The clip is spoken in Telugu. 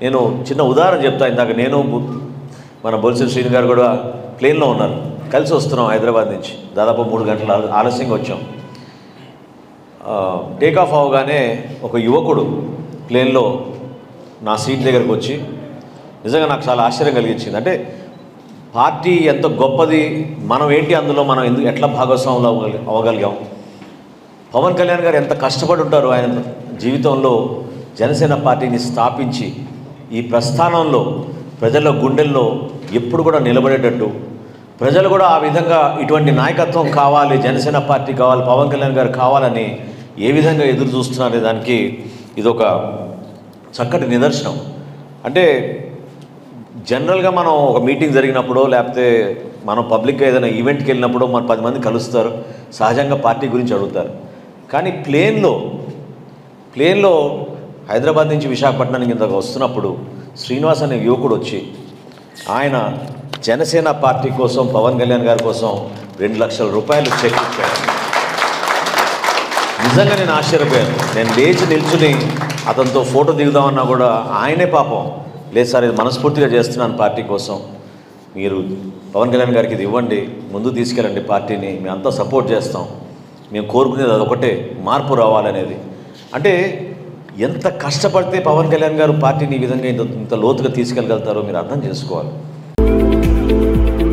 నేను చిన్న ఉదాహరణ చెప్తా ఇందాక నేను బు- మన బొలిసి శ్రీని గారు కూడా ప్లేన్లో ఉన్నారు కలిసి వస్తున్నాం హైదరాబాద్ నుంచి దాదాపు మూడు గంటల ఆల- ఆలస్యంగా వచ్చాం టేక్ ఆఫ్ అవగానే ఒక యువకుడు ప్లేన్లో నా సీట్ దగ్గరకు వచ్చి నిజంగా నాకు చాలా ఆశ్చర్యం కలిగించింది అంటే పార్టీ ఎంత గొప్పది మనం ఏంటి అందులో మనం ఎందుకు ఎట్లా భాగస్వాములు అవ్వగలి అవ్వగలిగాం పవన్ కళ్యాణ్ గారు ఎంత కష్టపడి ఉంటారు ఆయన జీవితంలో జనసేన పార్టీని స్థాపించి ఈ ప్రస్థానంలో ప్రజల గుండెల్లో ఎప్పుడు కూడా నిలబడేటట్టు ప్రజలు కూడా ఆ విధంగా ఇటువంటి నాయకత్వం కావాలి జనసేన పార్టీ కావాలి పవన్ కళ్యాణ్ గారు కావాలని ఏ విధంగా ఎదురు చూస్తున్నారనే దానికి ఇదొక చక్కటి నిదర్శనం అంటే జనరల్గా మనం ఒక మీటింగ్ జరిగినప్పుడు లేకపోతే మనం పబ్లిక్గా ఏదైనా ఈవెంట్కి వెళ్ళినప్పుడు మన పది మంది కలుస్తారు సహజంగా పార్టీ గురించి అడుగుతారు కానీ ప్లేన్లో ప్లేన్లో హైదరాబాద్ నుంచి విశాఖపట్నానికి ఇంతకు వస్తున్నప్పుడు శ్రీనివాస్ అనే యువకుడు వచ్చి ఆయన జనసేన పార్టీ కోసం పవన్ కళ్యాణ్ గారి కోసం రెండు లక్షల రూపాయలు చెక్ ఇచ్చాడు నిజంగా నేను ఆశ్చర్యపోయాను నేను లేచి నిల్చుని అతనితో ఫోటో దిగుదామన్నా కూడా ఆయనే పాపం లేదు సార్ ఇది మనస్ఫూర్తిగా చేస్తున్నాను పార్టీ కోసం మీరు పవన్ కళ్యాణ్ గారికి ఇది ఇవ్వండి ముందు తీసుకెళ్ళండి పార్టీని మేము అంతా సపోర్ట్ చేస్తాం మేము కోరుకునేది అదొకటే మార్పు రావాలనేది అంటే ఎంత కష్టపడితే పవన్ కళ్యాణ్ గారు పార్టీని ఈ విధంగా ఇంత ఇంత లోతుగా తీసుకెళ్ళగలుగుతారో మీరు అర్థం చేసుకోవాలి